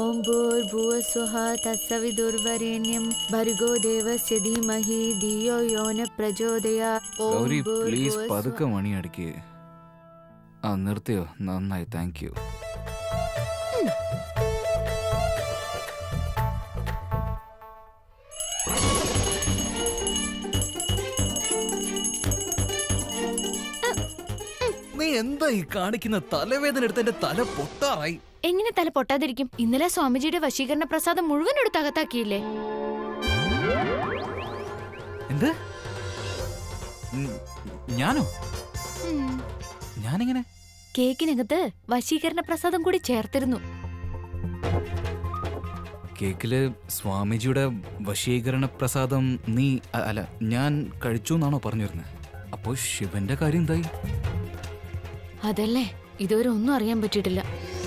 ഓം ഭൂർഭുവസ്വഹ തസ്സവിദുർവരേണ്യം ഭർഗോ ദേവസ്യ ധീമഹി ധിയോ യോ ന പ്രചോദയാ ഓം ഗൗരി പ്ലീസ് ഭൂർഭുവസ്വഹ- പതുക്കെ മണി അടിക്ക് ആ നിർത്തിയോ നന്നായി താങ്ക് യു നീ എന്താ ഈ കാണിക്കുന്ന തലവേദന എടുത്ത് എന്റെ തല പൊട്ടാറായി എങ്ങനെ തല പൊട്ടാതിരിക്കും ഇന്നലെ സ്വാമിജിയുടെ വശീകരണ പ്രസാദം മുഴുവൻ എടുത്ത് അകത്താക്കിയില്ലേ എന്ത് ഉം, ഞാനോ ഉം. ഞാനെങ്ങനെ കേക്കിനകത്ത് വശീകരണ പ്രസാദം കൂടി ചേർത്തിരുന്നു കേക്കില് സ്വാമിജിയുടെ വശീകരണ പ്രസാദം നീ അ- അല്ല ഞാൻ കഴിച്ചു എന്നാണോ പറഞ്ഞിരുന്നത് അപ്പോ ശിവന്റെ കാര്യം എന്തായി അതല്ലേ ഇതുവരെ ഒന്നും അറിയാൻ പറ്റിയിട്ടില്ല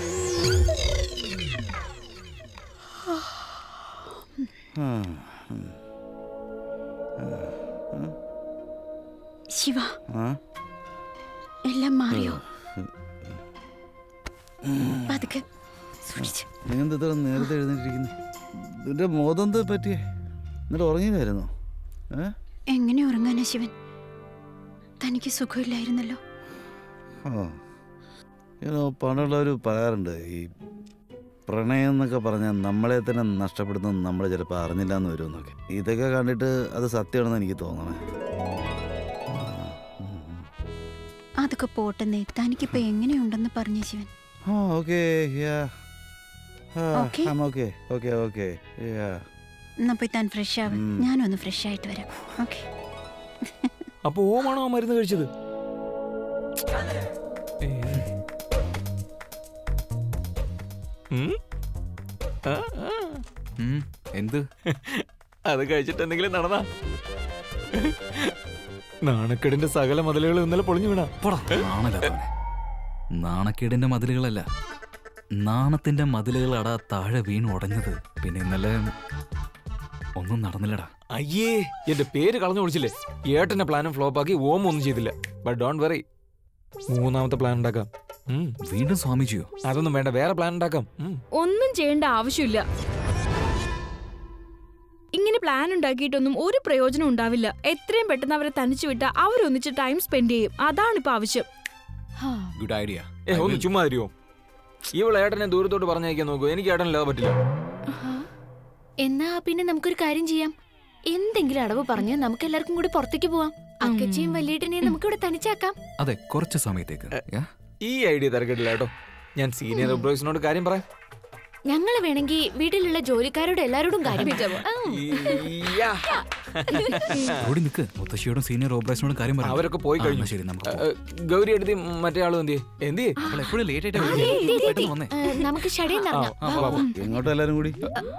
ശിവ ആ എല്ലാം മാറിയോ പതുക്കെ സൂക്ഷിച്ച് നീ എന്താ ഇത്ര നേരത്തെ എഴുന്നേറ്റിരിക്കുന്നു നിന്റെ മോതെന്ത് പറ്റിയേ എന്നിട്ട് ഉറങ്ങിയതായിരുന്നോ ഏ എങ്ങനെ ഉറങ്ങാനാ ശിവൻ തനിക്ക് സുഖമില്ലായിരുന്നല്ലോ ആ ഇങ്ങനെ പണ്ടുള്ളവർ പറയാറുണ്ട് ഈ പ്രണയം എന്നൊക്കെ പറഞ്ഞാൽ നമ്മളെ തന്നെ നഷ്ടപ്പെടുന്നത് നമ്മൾ ചിലപ്പോൾ അറിഞ്ഞില്ല എന്ന് വരുമെന്നൊക്കെ ഇതൊക്കെ കണ്ടിട്ട് അത് സത്യമാണെന്ന് എനിക്ക് തോന്നണേ അതൊക്കെ പോട്ടെന്നേ തനിക്കിപ്പോ എങ്ങനെയുണ്ടെന്ന് പറഞ്ഞു ശിവൻ ആ okay yeah Okay. Okay okay okay yeah എന്നാ പോയി താൻ ഫ്രഷ് ആവും ഉം. ഞാനൊന്ന് ഫ്രഷ് ആയിട്ട് വരാം ഓക്കെ അപ്പൊ ഓമാണോ ആ മരുന്ന് കഴിച്ചത് ഉം? ആ, ആ. ഉം, എന്ത് അത് കഴിച്ചിട്ട് എന്തെങ്കിലും നടന്നാ നാണക്കേടിന്റെ സകല മതിലുകളും ഇന്നലെ പൊളിഞ്ഞു വീണാ പോടാ, നാണല്ലാത്തവനെ. നാണക്കേടിന്റെ മതിലുകളല്ല നാണത്തിന്റെ മതിലുകളാടാ താഴെ വീണ് ഉടഞ്ഞത് പിന്നെ ഇന്നലെ ഒന്നും നടന്നില്ലടാ അയ്യേ എന്റെ പേര് കളഞ്ഞു വിളിച്ചില്ലേ ഏട്ടന്റെ പ്ലാനും ഫ്ലോപ്പ് ആക്കി ഓം ഒന്നും ചെയ്തില്ല ബട്ട് ഡോണ്ട് വെറി മൂന്നാമത്തെ പ്ലാൻ ഉണ്ടാക്കാം ഉം. വീണ്ടും സ്വാമിജിയോ അതൊന്നും വേണ്ട വേറെ പ്ലാൻ ഉണ്ടാക്കാം ഉം. ഒന്നും ചെയ്യേണ്ട ആവശ്യമില്ല ഇങ്ങനെ പ്ലാൻ ഉണ്ടാക്കിയിട്ടൊന്നും ഒരു പ്രയോജനം ഉണ്ടാവില്ല എത്രയും പെട്ടെന്ന് അവരെ തനിച്ചു വിട്ട അവരൊന്നിച്ച് ടൈം സ്പെൻഡ് ചെയ്യും അതാണ് ഇപ്പൊ ആവശ്യം ഗുഡ് ഐഡിയ ഏ ഒന്ന് ചുമ്മാ തരുമോ ഇവൾ ഏട്ടനെ ദൂരത്തോട്ട് പറഞ്ഞയക്കാൻ നോക്കൂ എനിക്ക് ഏട്ടനില്ലാതെ പറ്റില്ല എന്നാ പിന്നെ നമുക്കൊരു കാര്യം ചെയ്യാം എന്തെങ്കിലും അടവ് പറഞ്ഞ് നമുക്ക് എല്ലാവർക്കും കൂടി പുറത്തേക്ക് പോവാം അക്കച്ചിയും വലിയേട്ടനെയും നമുക്ക് ഇവിടെ തനിച്ചാക്കാം അതെ കുറച്ച് സമയത്തേക്ക് Yeah? ഈ ഐഡിയ തിരക്കിട്ടില്ല കേട്ടോ ഞാൻ സീനിയർ എംപ്ലോയീസിനോട് കാര്യം പറയാം ഞങ്ങള് വേണമെങ്കിൽ വീട്ടിലുള്ള ജോലിക്കാരോട് എല്ലാരോടും കാര്യം ഉം. ഇയ്യാ. ഓടി നിക്ക് മുത്തശ്ശിയോടും സീനിയർ ഓപ്പറേഷനോടും കാര്യം പറയാം അവരൊക്കെ പോയി ആ, കഴിഞ്ഞു എന്നാ ശരി നമുക്ക് ഏ, ഗൗരി എടുത്തി മറ്റേ ആളും എന്തിയെ എന്തിയെ അവൾ എപ്പോഴും ലേറ്റ് ആയിട്ട് ആ, വരുന്നത്. ദേ, ദേ, ദേ, പെട്ടെന്ന് വന്നേ ഏ, നമുക്ക് ഷടയിൽ ആ, ഇറങ്ങാം ആ, വാ, വാ, വാ. എങ്ങോട്ടാ എല്ലാവരും കൂടി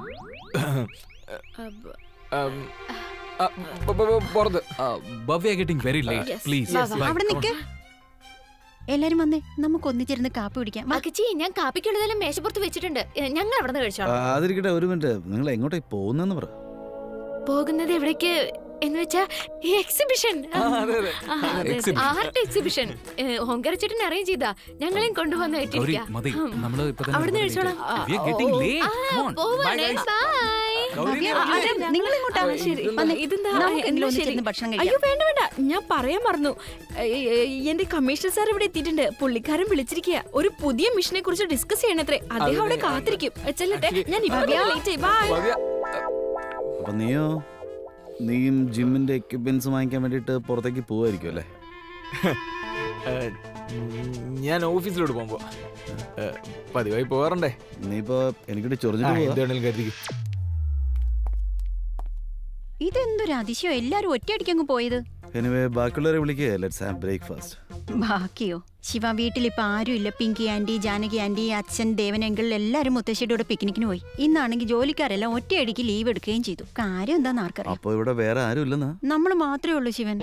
ഉം, ആ, പോ- പോ- പോ- പുറത്ത് Bhavya getting very late Yes. Please വാ, വാ. അവിടെ നിക്ക് എല്ലാരും വന്നേ നമുക്ക് ഒന്നിച്ചിരുന്ന് കാപ്പി കുടിക്കാം വാ. അക്കച്ചി ഞാൻ കാപ്പിക്കുള്ളതെല്ലാം മേശപ്പുറത്ത് വെച്ചിട്ടുണ്ട് ഏ, ഞങ്ങൾ അവിടെ നിന്ന് കഴിച്ചോളാം അതിരിക്കട്ടെ ഒരു മിനിറ്റ് നിങ്ങൾ എങ്ങോട്ടായി പോകുന്നെന്ന് പറ പോകുന്നത് എവിടേക്ക് എന്ന് വെച്ചാ ഈ എക്സിബിഷൻ അതെ, അതെ. Exhibition. ആർട്ട് എക്സിബിഷൻ ഹോങ്കരച്ചേട്ടൻ അറേഞ്ച് ചെയ്താ ഞങ്ങളെയും കൊണ്ടുവന്ന് ഗൗരി ഏറ്റിരിക്കാ. മതി ഉം. നമ്മള് ഇപ്പൊ തന്നെ അവിടുന്ന് late കഴിച്ചോളാം. ആയി. We are getting late. ആ, Come on. Bye, പോവാണേ guys. ബൈ ഗൗരി, ആ, അതെ, നിങ്ങൾ ഇങ്ങോട്ടാ ആ, ശരി. വന്നേ. ഇതെന്താ നമുക്ക് എന്നാ എങ്കിലും ശരി. ഒന്നിച്ചിരുന്ന് ഭക്ഷണം അയ്യോ കഴിക്കാം വേണ്ട വേണ്ട ഞാൻ പറയാൻ മറന്നു ഏ, ഏ, എന്റെ കമ്മീഷണർ സാർ ഇവിടെ എത്തിയിട്ടുണ്ട് പുള്ളിക്കാരൻ വിളിച്ചിരിക്കുക ഒരു പുതിയ മിഷനെ കുറിച്ച് ഡിസ്കസ് ചെയ്യണത്രേ അദ്ദേഹം അവിടെ അതിന് കാത്തിരിക്കും ചെല്ലട്ടെ actually- ഞാൻ ഇപ്പൊ ലേറ്റ് ആയി ബൈ ഭവ്യ, അപ്പൊ നീയോ നീയും ജിമ്മിന്റെ എക്യുപ്മെന്റ്സ് വാങ്ങിക്കാൻ വേണ്ടിട്ട് പുറത്തേക്ക് പോവായിരിക്കും അല്ലേ ഏ, ഞാൻ ഓഫീസിലോട്ട് പോകുമ്പോ ഏ, പതിവായി പോകാറുണ്ടേ നീയിപ്പോ എനിക്കിട്ട് ആ, ചൊറിഞ്ഞിട്ട് പോവാ എന്താണെങ്കിലും കരുതിക്കും ഇതെന്തൊരു അതിശയം എല്ലാരും ഒറ്റയടിക്കങ്ങ് പോയത് എനിവേ ബാക്കിയുള്ളവരെ വിളിക്കുക ലെറ്റ്സ് ഹാവ് ബ്രേക്ക്ഫാസ്റ്റ് ബാക്കിയോ ശിവ വീട്ടിൽ ഇപ്പൊ ആരും ഇല്ല പിങ്കി ആന്റി ജാനകി ആന്റി അച്ഛൻ ദേവനെങ്കിൽ എല്ലാരും മുത്തശ്ശിയുടെ കൂടെ പിക്നിക്കിന് പോയി ഇന്നാണെങ്കിൽ ജോലിക്കാരെല്ലാം ഒറ്റയടിക്ക് ലീവ് എടുക്കുകയും ചെയ്തു കാര്യം എന്താന്ന് ആർക്കറിയാം അപ്പൊ ഇവിടെ വേറെ ആരും ഇല്ലെന്നാ നമ്മൾ മാത്രമേ ഉള്ളൂ ശിവൻ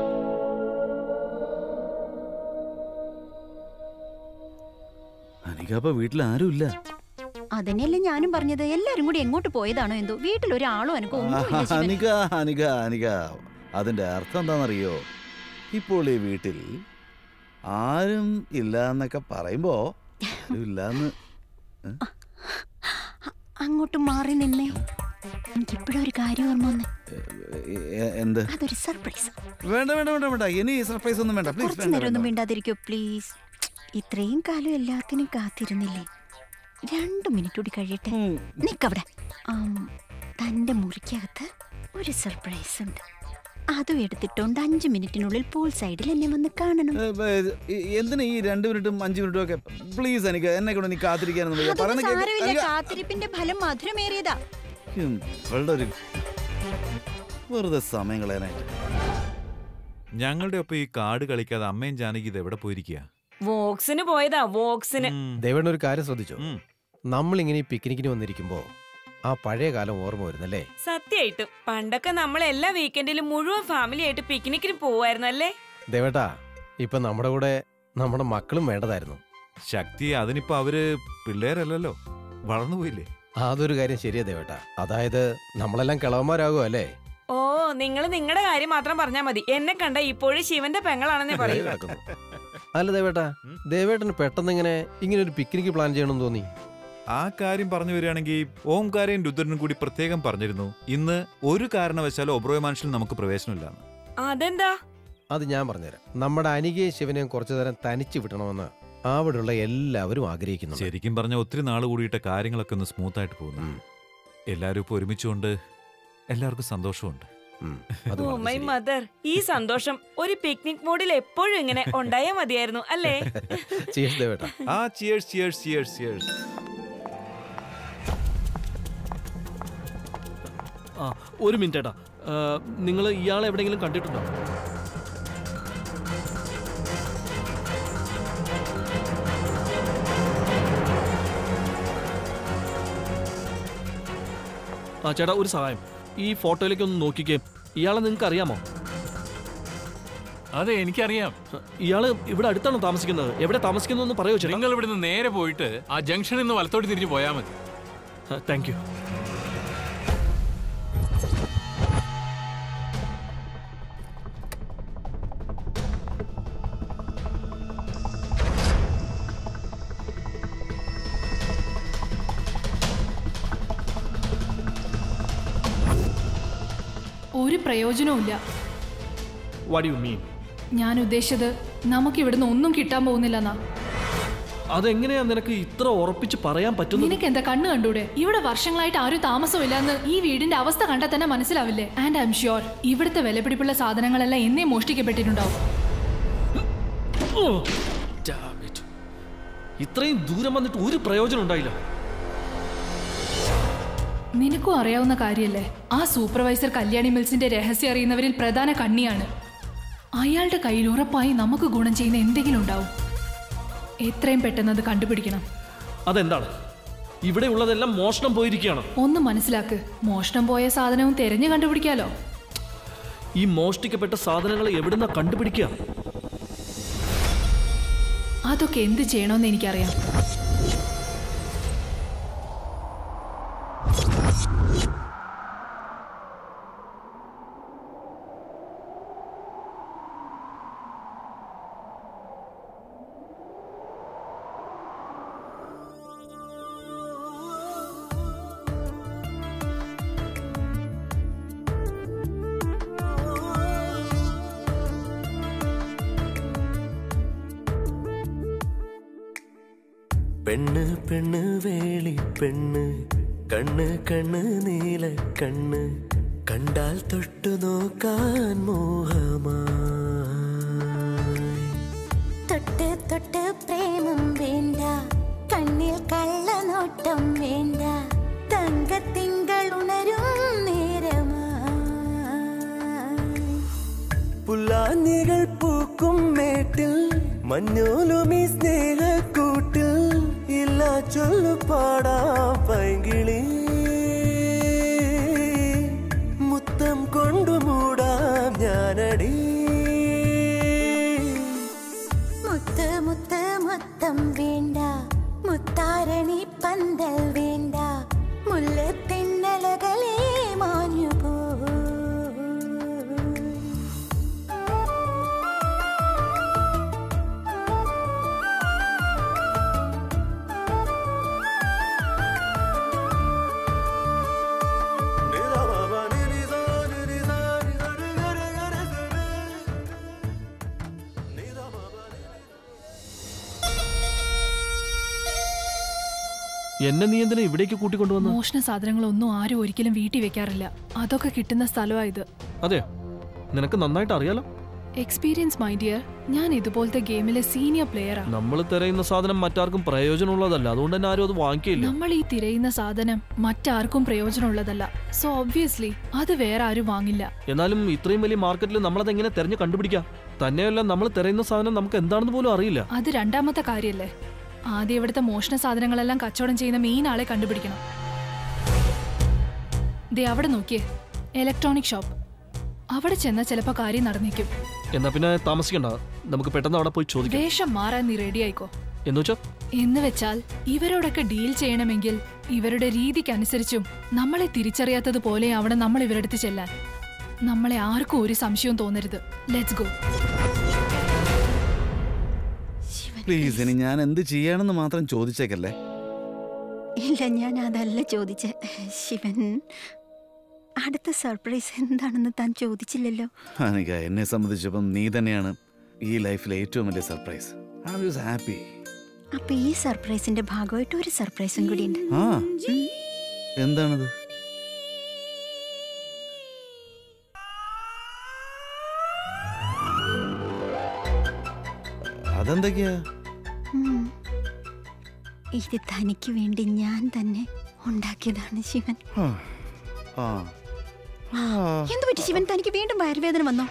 അനിക അപ്പൊ വീട്ടിൽ ആരും ഇല്ല അതന്നെയല്ലേ ഞാനും പറഞ്ഞത് എല്ലാരും കൂടി എങ്ങോട്ട് പോയതാണോ എന്തോ വീട്ടിൽ ഒരാളും എനിക്ക് ഒന്നുമില്ല ശിവൻ അനിക അനിക അനിക അതിന്റെ അർത്ഥം എന്താണെന്നറിയോ ഇപ്പോൾ ഈ വീട്ടിൽ ആരും ഇല്ല എന്നൊക്കെ പറയുമ്പോ ആരും ഇല്ലാന്ന് അങ്ങോട്ട് മാറി നിന്നേ എനിക്കിപ്പോഴും ഒരു കാര്യം ഓർമ്മ വന്ന് എ- എ- എന്ത് അതൊരു സർപ്രൈസ് വേണ്ട വേണ്ട വേണ്ട വേണ്ട ഇനി സർപ്രൈസ് ഒന്നും വേണ്ട പ്ലീസ് കുറച്ചു നേരം ഒന്നും മിണ്ടാതിരിക്കോ പ്ലീസ് ഇത്രയും കാലം എല്ലാത്തിനും കാത്തിരുന്നില്ലേ രണ്ട് മിനിറ്റ് കൂടി കഴിയട്ടെ നിക്കവിടെ ആം, തന്റെ മുറിക്കകത്ത് ഒരു സർപ്രൈസ് ഉണ്ട് അതും എടുത്തിട്ടുണ്ട് അഞ്ചു മിനിറ്റിനുള്ളിൽ പൂൾ സൈഡിൽ എന്നെ വന്ന് കാണണം എന്തിനാ ഈ രണ്ട് മിനിറ്റും അഞ്ച് മിനിറ്റും ഒക്കെ പ്ലീസ് എനിക്ക് എന്നെ കൊണ്ട് നീ കാത്തിരിക്കാനൊന്നും വയ്യ. അതൊന്നും പറയുന്ന കേക്ക് സാരമില്ല എനിക്ക് കാത്തിരിപ്പിന്റെ ഫലം മധുരമേറിയതാ ഉം, ഇവളുടെ ഒരു വെറുതെ സമയം കളയാനായിട്ട് ഞങ്ങളുടെ ഒപ്പം ഈ കാർഡ് കളിക്കാതെ അമ്മയും ജാനകി ഇത് എവിടെ പോയിരിക്കുക വോക്സിന് പോയതാ വോക്സിന് ദേവേണ്ണ ഒരു കാര്യം ശ്രദ്ധിച്ചോ നമ്മളിങ്ങനെ ഈ പിക്നിക്കിന് വന്നിരിക്കുമ്പോ ആ പഴയ കാലം ഓർമ്മ വരുന്നല്ലേ സത്യമായിട്ടും പണ്ടൊക്കെ നമ്മൾ എല്ലാ വീക്കെൻഡിലും മുഴുവൻ ഫാമിലി ആയിട്ട് പിക്നിക്കിന് പോവായിരുന്നു അല്ലേ ദേവേട്ടാ ഇപ്പൊ നമ്മുടെ കൂടെ നമ്മുടെ മക്കളും വേണ്ടതായിരുന്നു ശക്തി അതിനിപ്പോ അവര് പിള്ളേരല്ലല്ലോ വളർന്നുപോയില്ലേ അതൊരു കാര്യം ശരിയാ ദേവേട്ടാ അതായത് നമ്മളെല്ലാം കിളവന്മാരാകും അല്ലേ ഓ നിങ്ങൾ നിങ്ങളുടെ കാര്യം മാത്രം പറഞ്ഞാ മതി എന്നെ കണ്ട ഇപ്പോഴും ശിവന്റെ പെങ്ങളാണെന്നേ പറയൂ കിടക്കുന്നു. അല്ല ദേവേട്ടാ ദേവേട്ടന് പെട്ടെന്ന് ഇങ്ങനെ ഇങ്ങനെ ഒരു പിക്നിക്ക് പ്ലാൻ ചെയ്യണമെന്ന് തോന്നി ആ കാര്യം പറഞ്ഞു വരികയാണെങ്കിൽ ഓംകാരയും രുദ്രനും കൂടി പ്രത്യേകം പറഞ്ഞിരുന്നു ഇന്ന് ഒരു കാരണവശാലും ഒബ്രോയ മനുഷ്യൻ നമുക്ക് പ്രവേശനമില്ലാന്ന് അതെന്താ അത് ഞാൻ പറഞ്ഞുതരാം നമ്മുടെ അനികയും ശിവനെയും കുറച്ചു നേരം തനിച്ച് വിടണമെന്ന് അവിടെയുള്ള എല്ലാവരും ആഗ്രഹിക്കുന്നു ശരിക്കും പറഞ്ഞ ഒത്തിരി നാൾ കൂടിയിട്ട് കാര്യങ്ങളൊക്കെ ഒന്ന് സ്മൂത്ത് ആയിട്ട് പോകുന്നു എല്ലാവരും ഇപ്പൊ ഒരുമിച്ചുകൊണ്ട് എല്ലാവർക്കും സന്തോഷമുണ്ട് അത് ഓ വളരെ മൈ ശരിയാ. മദർ ഈ സന്തോഷം ഒരു പിക്നിക് മൂഡിൽ എപ്പോഴും ഇങ്ങനെ ഉണ്ടായാ മതിയായിരുന്നു അല്ലേ Cheers, ദേവേട്ടാ ആ ചിയേഴ്സ് ചിയേഴ്സ് ചിയേഴ്സ് ചിയേഴ്സ് ആ ഒരു മിനിറ്റ് ഏട്ടാ നിങ്ങൾ ഇയാളെ എവിടെയെങ്കിലും കണ്ടിട്ടുണ്ടോ ആ ചേട്ടാ ഒരു സഹായം ഈ ഫോട്ടോയിലേക്ക് ഒന്ന് നോക്കിക്കേ ഇയാളെ നിങ്ങൾക്ക് അറിയാമോ അതെ എനിക്കറിയാം ഇയാള് ഇവിടെ അടുത്താണോ താമസിക്കുന്നത് എവിടെ താമസിക്കുന്നു എന്ന് പറയോ ചേട്ടാ നിങ്ങൾ ഇവിടുന്ന് നേരെ പോയിട്ട് ആ ജംഗ്ഷനിൽ നിന്ന് വലത്തോട്ട് തിരിഞ്ഞു പോയാൽ മതി താങ്ക് യു ഒരു പ്രയോജനവുമില്ല വാട്ട് യു മീൻ ഞാൻ ഉദ്ദേശിച്ചത് നമുക്ക് ഇവിടുന്ന് ഒന്നും കിട്ടാൻ പോകുന്നില്ലെന്നാ അതെങ്ങനെയാ നിനക്ക് ഇത്ര ഉറപ്പിച്ച് പറയാൻ പറ്റുന്നത് നിനക്ക് എന്താ കണ്ണ് കണ്ടൂടെ ഇവിടെ വർഷങ്ങളായിട്ട് ആരും താമസമില്ലെന്ന് ഈ വീടിന്റെ അവസ്ഥ കണ്ടാൽ തന്നെ മനസ്സിലാവില്ലേ ആൻഡ് ഐ എം ഷ്യൂർ ഇവിടുത്തെ വിലപിടിപ്പുള്ള സാധനങ്ങളെല്ലാം എന്നേ മോഷ്ടിക്കപ്പെട്ടിട്ടുണ്ടാവും ഓ, damn it. ഇത്രയും ദൂരം വന്നിട്ട് ഒരു പ്രയോജനം ഉണ്ടായില്ല നിനക്കും അറിയാവുന്ന കാര്യല്ലേ ആ സൂപ്പർവൈസർ കല്യാണി മിൽസിന്റെ രഹസ്യം അറിയുന്നവരിൽ പ്രധാന കണ്ണിയാണ് അയാളുടെ കയ്യിൽ ഉറപ്പായി നമുക്ക് ഗുണം ചെയ്യുന്ന എന്തെങ്കിലും ഉണ്ടാവും എത്രയും പെട്ടെന്ന് അത് കണ്ടുപിടിക്കണം അതെന്താണ് ഇവിടെ ഉള്ളതെല്ലാം മോഷണം പോയിരിക്കുകയാണ് ഒന്ന് മനസ്സിലാക്ക് മോഷണം പോയ സാധനവും തെരഞ്ഞു കണ്ടുപിടിക്കാലോ ഈ മോഷ്ടിക്കപ്പെട്ട സാധനങ്ങൾ എവിടുന്ന കണ്ടുപിടിക്കുക അതൊക്കെ എന്ത് ചെയ്യണമെന്ന് എനിക്കറിയാം പെണ്ണ് പെണ്ണ് വേളി പെണ്ണ് കണ്ണ് കണ്ണ് നീല കണ്ണ് കണ്ടാൽ തൊട്ടു നോക്കാൻ മോഹമായി തൊട്ട് തൊട്ട് പ്രേമം വേണ്ട കണ്ണിൽ കള്ളനോട്ടം വേണ്ട തങ്കത്തിങ്കൾ ഉണരും നേരമായി പുല്ലാഞ്ഞികൾ പൂക്കും മേട്ടിൽ മഞ്ഞോലുമീ സ്നേഹക്കൂട്ടിൽ ഇല്ല ചൊല്ലു പാടാ പൈങ്കിളി മുത്തം കൊണ്ടു മൂടാം ഞാനടി മുത്ത് മുത്ത് മൊത്തം വേണ്ട മുത്താരണി പന്തൽ വേണ്ട മുല്ലത്തെന്നലകളെ മാഞ്ഞു പോ ആ എന്നെ നീ എന്തിനാ ഇവിടേക്ക് കൂട്ടിക്കൊണ്ടുവന്നു മോഷണ സാധനങ്ങളൊന്നും ആരും ഒരിക്കലും വീട്ടിൽ വെക്കാറില്ല അതൊക്കെ കിട്ടുന്ന സ്ഥലമായത് അതെ നിനക്ക് നന്നായിട്ട് അറിയാലോ എക്സ്പീരിയൻസ് മൈ ഡിയർ ഞാൻ ഇതുപോലത്തെ ഗെയിമിലെ സീനിയർ പ്ലെയറാ നമ്മൾ തിരയുന്ന സാധനം മറ്റാർക്കും പ്രയോജനമുള്ളതല്ല അതുകൊണ്ട് തന്നെ ആരും അത് വാങ്ങിക്കില്ല നമ്മൾ ഈ തിരയുന്ന സാധനം മറ്റാർക്കും പ്രയോജനമുള്ളതല്ല സോ ഒബ്വിയസ്ലി അത് വേറെ ആരും വാങ്ങില്ല എന്നാലും ഇത്രയും വലിയ മാർക്കറ്റിൽ നമ്മളത് എങ്ങനെ തെരഞ്ഞു കണ്ടുപിടിക്കാം തന്നെയല്ല നമ്മൾ തിരയുന്ന സാധനം നമുക്ക് എന്താണെന്ന് പോലും അറിയില്ല അത് രണ്ടാമത്തെ കാര്യല്ലേ ആദ്യം ഇവിടുത്തെ മോഷണ സാധനങ്ങളെല്ലാം കച്ചവടം ചെയ്യുന്ന മെയിൻ ആളെ കണ്ടുപിടിക്കണം ദേ അവിടെ നോക്കിയേ ഇലക്ട്രോണിക് ഷോപ്പ് അവിടെ ചെന്ന ചിലപ്പോ കാര്യം നടന്നേക്കും എന്നാ പിന്നെ താമസിക്കണ്ട നമുക്ക് പെട്ടെന്ന് അവിടെ പോയി ചോദിക്കാം വേഷം മാറാൻ നീ റെഡി ആയിക്കോ എന്ന് വെച്ചാ എന്ന് വെച്ചാൽ ഇവരോടൊക്കെ ഡീൽ ചെയ്യണമെങ്കിൽ ഇവരുടെ രീതിക്കനുസരിച്ചും നമ്മളെ തിരിച്ചറിയാത്തത് പോലെ അവിടെ നമ്മൾ ഇവരടുത്ത് ചെല്ലാൻ നമ്മളെ ആർക്കും ഒരു സംശയവും തോന്നരുത് ലെറ്റ്സ് ഗോ പ്ലീസ് ഇനി ഞാൻ എന്ത് ചെയ്യാണെന്ന് മാത്രം ചോദിച്ചേക്കല്ലേ ഇല്ല ഞാൻ അതല്ല ചോദിച്ചേ ശിവൻ അടുത്ത സർപ്രൈസ് എന്താണെന്ന് താൻ ചോദിച്ചില്ലല്ലോ അനിക എന്നെ സംബന്ധിച്ചപ്പം നീ തന്നെയാണ് ഈ ലൈഫിലെ ഏറ്റവും വലിയ surprise I am just happy അപ്പൊ ഈ സർപ്രൈസിന്റെ ഭാഗമായിട്ട് ഒരു സർപ്രൈസും കൂടി ഉണ്ട് ആ എന്താണത് അതെന്തൊക്കെയാ ഉം. ഇത് തനിക്ക് വേണ്ടി ഞാൻ തന്നെ ഉണ്ടാക്കിയതാണ് ശിവൻ ആ. ആ ആ. എന്തു പറ്റി ശിവൻ തനിക്ക് വീണ്ടും വയറുവേദന വന്നോ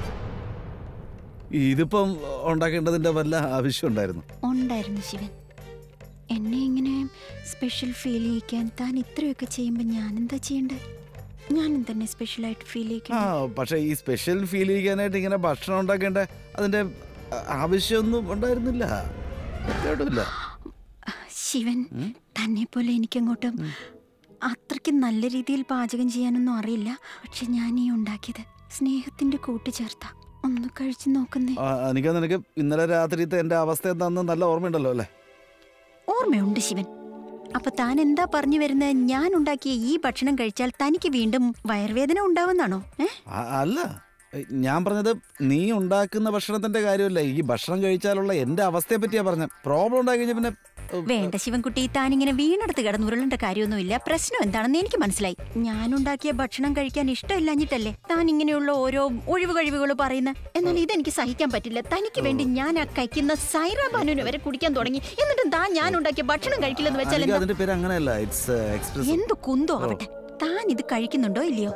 ഇതിപ്പം ഉണ്ടാക്കേണ്ടതിന്റെ വല്ല ആവശ്യം ഉണ്ടായിരുന്നു ഉണ്ടായിരുന്നു ശിവൻ എന്നെ ഇങ്ങനെ സ്പെഷ്യൽ ഫീൽ ചെയ്യിക്കാൻ താൻ ഇത്രയൊക്കെ ചെയ്യുമ്പോൾ ഞാൻ എന്താ ചെയ്യണ്ടേ ഞാനും തന്നെ സ്പെഷ്യലായിട്ട് ഫീൽ ആ ചെയ്യിക്കണം പക്ഷെ ഈ സ്പെഷ്യൽ ഫീൽ ചെയ്യാനായിട്ട് ഇങ്ങനെ ഭക്ഷണം ഉണ്ടാക്കേണ്ട അതിന്റെ ആ, ആവശ്യമൊന്നും ഉണ്ടായിരുന്നില്ല കേട്ടില്ല ശിവൻ തന്നെ പോലെ എനിക്കങ്ങോട്ടും അത്രയ്ക്ക് നല്ല രീതിയിൽ പാചകം ചെയ്യാനൊന്നും അറിയില്ല പക്ഷെ ഞാൻ ഈ ഉണ്ടാക്കിയത് സ്നേഹത്തിന്റെ കൂട്ട് ചേർത്ത ഒന്ന് കഴിച്ചു നോക്കുന്നേ എനിക്ക് നിനക്ക് ഇന്നലെ രാത്രിത്തെ എന്റെ അവസ്ഥ എന്താണെന്ന് നല്ല ഓർമ്മയുണ്ടല്ലോ അല്ലേ ഓർമ്മയുണ്ട് ശിവൻ അപ്പൊ താൻ എന്താ പറഞ്ഞു വരുന്നത് ഞാൻ ഉണ്ടാക്കിയ ഈ ഭക്ഷണം കഴിച്ചാൽ തനിക്ക് വീണ്ടും വയർവേദന ഉണ്ടാവുന്നാണോ ഏ ആ- അല്ല ഞാൻ പറഞ്ഞത് നീ ഉണ്ടാക്കുന്ന ഭക്ഷണത്തിന്റെ കാര്യമല്ല ഈ ഭക്ഷണം കഴിച്ചാലുള്ള എന്റെ അവസ്ഥയെ പറ്റിയാ പറഞ്ഞ പ്രോബ്ലം ഉണ്ടായി കഴിഞ്ഞാൽ പിന്നെ വേണ്ട ശിവൻകുട്ടി താൻ ഇങ്ങനെ വീണെടുത്ത് കിടന്നുരുളേണ്ട കാര്യമൊന്നുമില്ല പ്രശ്നം എന്താണെന്ന് എനിക്ക് മനസ്സിലായി ഞാൻ ഉണ്ടാക്കിയ ഭക്ഷണം കഴിക്കാൻ ഇഷ്ടമില്ലാഞ്ഞിട്ടല്ലേ താൻ ഇങ്ങനെയുള്ള ഓരോ ഒഴിവ് കഴിവുകൾ പറയുന്നത് എന്നാൽ ഇതെനിക്ക് സഹിക്കാൻ പറ്റില്ല തനിക്ക് വേണ്ടി ഞാൻ ആ കഴിക്കുന്ന സൈറ ബാനുവിന് വരെ കുടിക്കാൻ തുടങ്ങി എന്നിട്ടും താൻ ഞാൻ ഉണ്ടാക്കിയ ഭക്ഷണം കഴിക്കില്ലെന്ന് വെച്ചാൽ എനിക്ക് എന്താ അതിന്റെ പേര് അങ്ങനെയല്ല ഇറ്റ്സ് എക്സ്പ്രസ് എന്ത് കുന്തോ ആവട്ടെ താൻ ഇത് കഴിക്കുന്നുണ്ടോ ഇല്ലയോ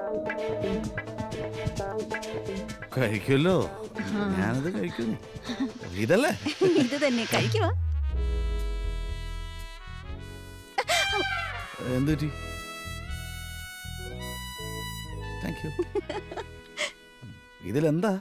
കഴിക്കുമല്ലോ ഞാനത് കഴിക്കുന്നു ഇതല്ലേ ഇത് തന്നെ കഴിക്കുവാ എന്തുപറ്റി താങ്ക് യു ഇതിലെന്താ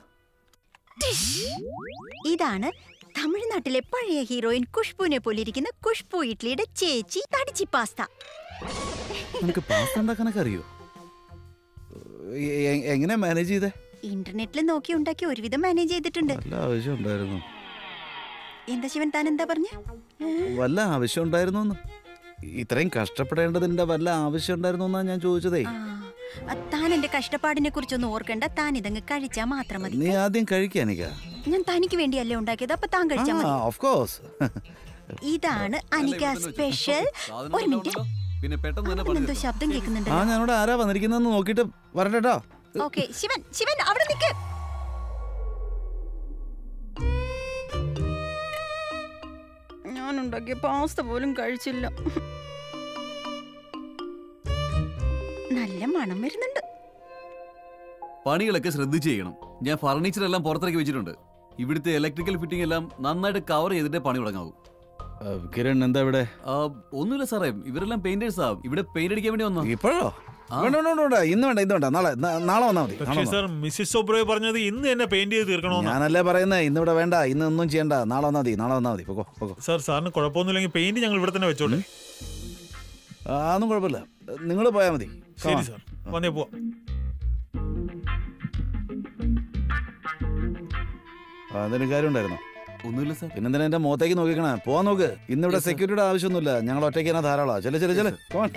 ഇതാണ് തമിഴ്നാട്ടിലെ പഴയ ഹീറോയിൻ ഖുഷ്ബുവിനെ പോലെ ഇരിക്കുന്ന ഖുഷ്ബു ഇഡ്ലിയുടെ ചേച്ചി തടിച്ചി പാസ്ത നിനക്ക് പാസ്ത ഉണ്ടാക്കാനൊക്കെ അറിയോ എ- എ- എങ്ങനെ മാനേജ് ചെയ്തേ ഇന്റർനെറ്റിൽ നോക്കി ഉണ്ടാക്കി ഒരുവിധം മാനേജ് ചെയ്തിട്ടുണ്ട് വല്ല ആവശ്യം ഉണ്ടായിരുന്നു എന്താ ശിവൻ താൻ എന്താ പറഞ്ഞ വല്ല ആവശ്യം ഉണ്ടായിരുന്നു എന്ന് ഇത്രയും കഷ്ടപ്പെടേണ്ടതിന്റെ വല്ല ആവശ്യം ഉണ്ടായിരുന്നു എന്നാ ഞാൻ ചോദിച്ചതേ താൻ എന്റെ കഷ്ടപ്പാടിനെ കുറിച്ചൊന്നും ഓർക്കണ്ട താൻ ഇതങ്ങ് കഴിച്ചാ മാത്രം മതി നീ ആദ്യം കഴിക്കാനിക്ക ഞാൻ തനിക്ക് വേണ്ടിയല്ലേ ഉണ്ടാക്കിയത് അപ്പൊ താൻ കഴിച്ചാ മതി ഓഫ് കോഴ്സ് ഇതാണ് അനിക സ്പെഷ്യൽ ഒരു മിനിറ്റ് പിന്നെ എന്തോ ശബ്ദം ആ കേൾക്കുന്നുണ്ട് ഞാനിവിടെ ആരാ വന്നിരിക്കുന്നതെന്ന് നോക്കിയിട്ട് വരട്ടെട്ടോ ഓക്കെ ശിവൻ ശിവൻ അവിടെ നിൽക്ക് ഞാൻ ഉണ്ടാക്കിയ പാസ്ത പോലും കഴിച്ചില്ല നല്ല മണം വരുന്നുണ്ട് പണികളൊക്കെ ശ്രദ്ധിച്ച് ചെയ്യണം ഞാൻ ഫർണിച്ചർ എല്ലാം പുറത്തിറക്കി വെച്ചിട്ടുണ്ട് ഇവിടുത്തെ ഇലക്ട്രിക്കൽ ഫിറ്റിംഗ് എല്ലാം നന്നായിട്ട് കവർ ചെയ്തിട്ടേ പണി തുടങ്ങാവൂ കിരൺ എന്താ ഇവിടെ ആ, ഒന്നുമില്ല സാറേ ഇവരെല്ലാം പെയിന്റേഴ്സാ ഇവിടെ പെയിന്റ് അടിക്കാൻ വേണ്ടി വന്നോ ഇപ്പോഴോ വേണ്ട വേണ്ട വേണ്ട, വേണ്ട ഇന്ന് വേണ്ട ഇന്ന് വേണ്ട നാളെ ന- നാളെ വന്നാൽ മതി നാളെ പക്ഷേ വന്നാ സാർ മിസ്സിസ് ഒബ്രോയ് പറഞ്ഞത് ഇന്ന് തന്നെ പെയിന്റ് ചെയ്ത് മതി. തീർക്കണമെന്ന് ഞാനല്ലേ പറയുന്നേ ഇന്ന് ഇവിടെ വേണ്ട ഇന്ന് ഒന്നും ചെയ്യണ്ട നാളെ വന്നാൽ മതി നാളെ വന്നാൽ മതി പൊക്കോ പൊക്കോ സാർ സാറിന് കുഴപ്പമൊന്നുമില്ലെങ്കിൽ പെയിന്റ് ഞങ്ങൾ ഇവിടെ തന്നെ വെച്ചോട്ടെ ആ, അതൊന്നും കുഴപ്പമില്ല നിങ്ങൾ പോയാൽ മതി ശരി Come on. സാർ വന്നേ പോവാം ആ, എന്തെങ്കിലും കാര്യം ഉണ്ടായിരുന്നോ ഒന്നുമില്ല സാർ പിന്നെന്തിനാ എന്റെ മുഖത്തേക്ക് നോക്കിക്കണേ പോവാൻ നോക്ക് ഇന്നിവിടെ സെക്യൂരിറ്റിയുടെ ആവശ്യമൊന്നുമില്ല ഞങ്ങൾ ഒറ്റയ്ക്ക് തന്നെ ധാരാളാ ചെല ചെല ചെല കോൺ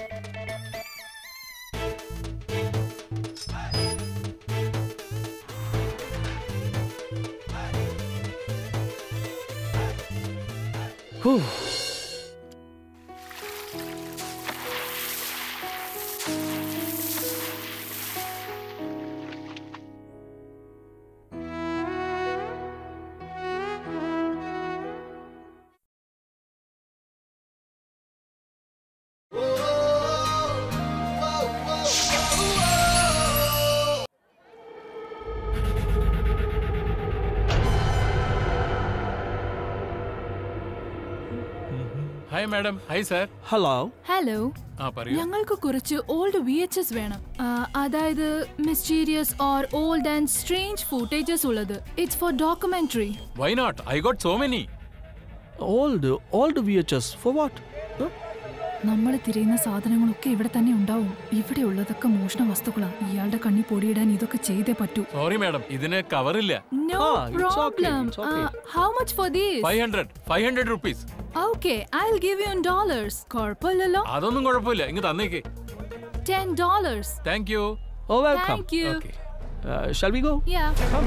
hi madam hi sir hello hello ആ പറയൂ ഞങ്ങൾക്ക് കുറച്ച് ഓൾഡ് വി എച്ച് എസ് വേണം ആ, അതായത് mysterious or old and strange footages ഉള്ളത് it's for documentary why not I got so many old old V H S for what നമ്മൾ തിരയുന്ന സാധനങ്ങളൊക്കെ ഇവിടെ തന്നെ ഉണ്ടാവും ഇവിടെ ഉള്ളതൊക്കെ മോഷണ വസ്തുക്കളാ ഇയാളുടെ കണ്ണി പൊടിയിടാൻ ഇതൊക്കെ ചെയ്തേ പറ്റൂ സോറി മാഡം ഇതിന് കവറില്ല no problem how much for these five hundred five hundred rupees okay I will give you in dollars കുഴപ്പമില്ലല്ലോ അതൊന്നും കുഴപ്പമില്ല ഇങ്ങ് തന്നേക്ക് ten dollars thank you oh welcome thank you shall we go yeah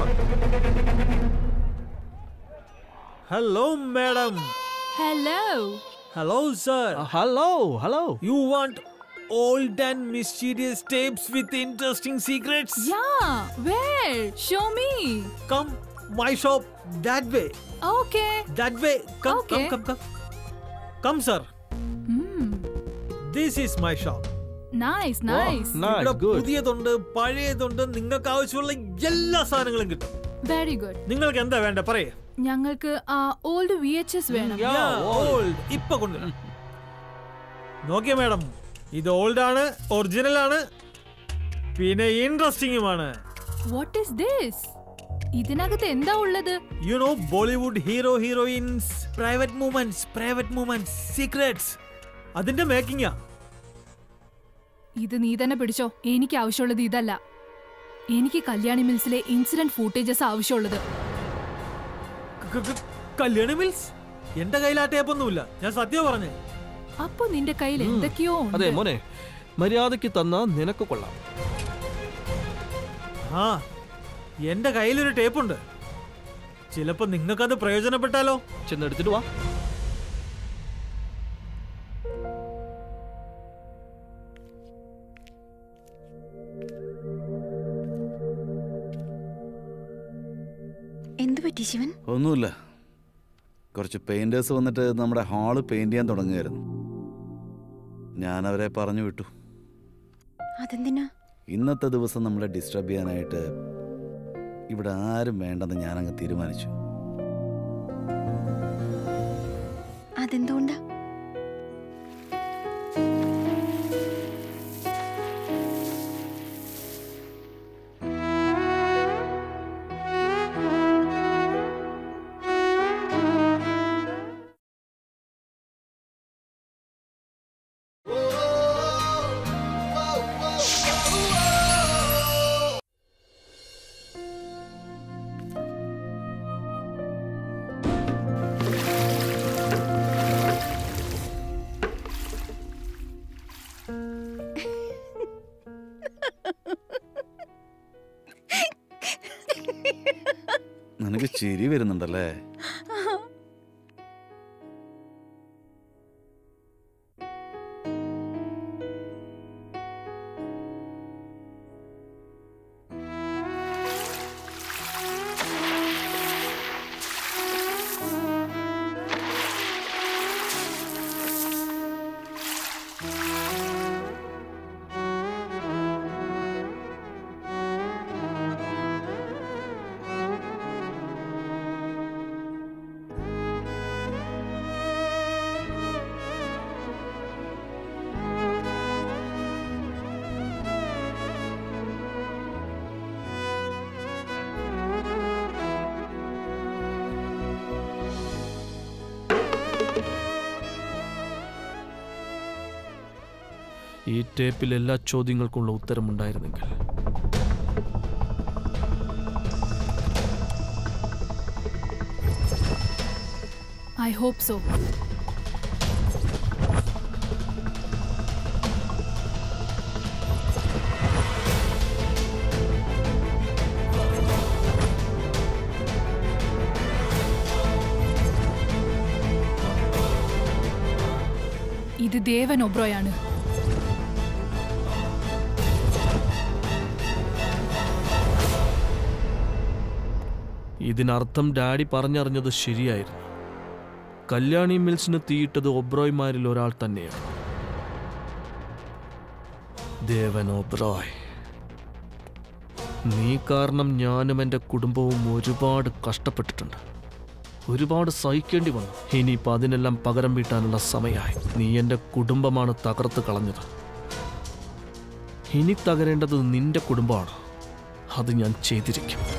Hello, madam. Hello Hello, sir. hello, hello. You want old and mysterious tapes with interesting secrets? Yeah where show me Come, my shop, that way. Okay That way. Come, Okay. come, come, come. Come, sir. This is my shop. Nice nice ഇവിടെ പുതിയതുണ്ട് പഴയതുണ്ട് നിങ്ങൾക്ക് ആവശ്യമുള്ള എല്ലാ സാധനങ്ങളും കിട്ടും very good നിങ്ങൾക്ക് എന്താ വേണ്ട പറയേ ഞങ്ങൾക്ക് ഓൾഡ് വി എച്ച് എസ് വേണം ഓൾഡ് ഇപ്പൊ കൊണ്ട് നോക്കിയ മാഡം ഇത് ഓൾഡ് ആണ് ഒറിജിനൽ ആണ് പിന്നെ ഇൻട്രസ്റ്റിംഗുമാണ് വാട്ട് ഈസ് ദിസ് ഇതിനകത്ത് എന്താ ഉള്ളത് you know Bollywood hero heroines private movements private movements secrets അതിന്റെ മേക്കിംഗാ ഇത് നീ തന്നെ പിടിച്ചോ എനിക്ക് ആവശ്യമുള്ളത് ഇതല്ല എനിക്ക് കല്യാണി മിൽസിലെ ഇൻസിഡന്റ് ഫൂട്ടേജസ് ആവശ്യമുള്ളത് കല്യാണി മിൽസ് എന്റെ കയ്യിൽ ആ ടേപ്പൊന്നുമില്ല ഞാൻ സത്യം പറഞ്ഞേ അപ്പൊ നിന്റെ കയ്യിൽ എന്തൊക്കെയോ ഉണ്ട്. അതെ മോനെ മര്യാദയ്ക്ക് തന്നാ നിനക്ക് കൊള്ളാം ആ എന്റെ കയ്യിലൊരു ടേപ്പുണ്ട് ചിലപ്പോ നിങ്ങൾക്കത് പ്രയോജനപ്പെട്ടാലോ ചെന്നെടുത്തിട്ട് വാ എന്തു പറ്റി ശിവൻ ഒന്നുമില്ല കുറച്ച് പെയിന്റേഴ്സ് വന്നിട്ട് നമ്മുടെ ഹാള് പെയിന്റ് ചെയ്യാൻ തുടങ്ങുകയായിരുന്നു ഞാൻ അവരെ പറഞ്ഞു വിട്ടു അതെന്തിനാ ഇന്നത്തെ ദിവസം നമ്മളെ ഡിസ്റ്റർബ് ചെയ്യാനായിട്ട് ഇവിടെ ആരും വേണ്ടെന്ന് ഞാനങ്ങ് തീരുമാനിച്ചു അതെന്തുകൊണ്ടാ നിനക്ക് ചിരി വരുന്നുണ്ടല്ലേ ഈ ടേപ്പിൽ എല്ലാ ചോദ്യങ്ങൾക്കുള്ള ഉത്തരമുണ്ടായിരുന്നെങ്കിൽ ഐ ഹോപ്പ് സോ ഇത് ദേവൻ ഒബ്രോയാണ് ഇതിനർത്ഥം ഡാഡി പറഞ്ഞറിഞ്ഞത് ശരിയായിരുന്നു കല്യാണി മിൽസിന് തീയിട്ടത് ഒബ്രോയ്മാരിൽ ഒരാൾ തന്നെയാണ് ദേവൻ ഒബ്രോയ് നീ കാരണം ഞാനും എൻ്റെ കുടുംബവും ഒരുപാട് കഷ്ടപ്പെട്ടിട്ടുണ്ട് ഒരുപാട് സഹിക്കേണ്ടി വന്നു ഇനിയിപ്പോൾ അതിനെല്ലാം പകരം വീട്ടാനുള്ള സമയമായി നീ എൻ്റെ കുടുംബമാണ് തകർത്ത് കളഞ്ഞത് ഇനി തകരേണ്ടത് നിന്റെ കുടുംബമാണ് അത് ഞാൻ ചെയ്തിരിക്കും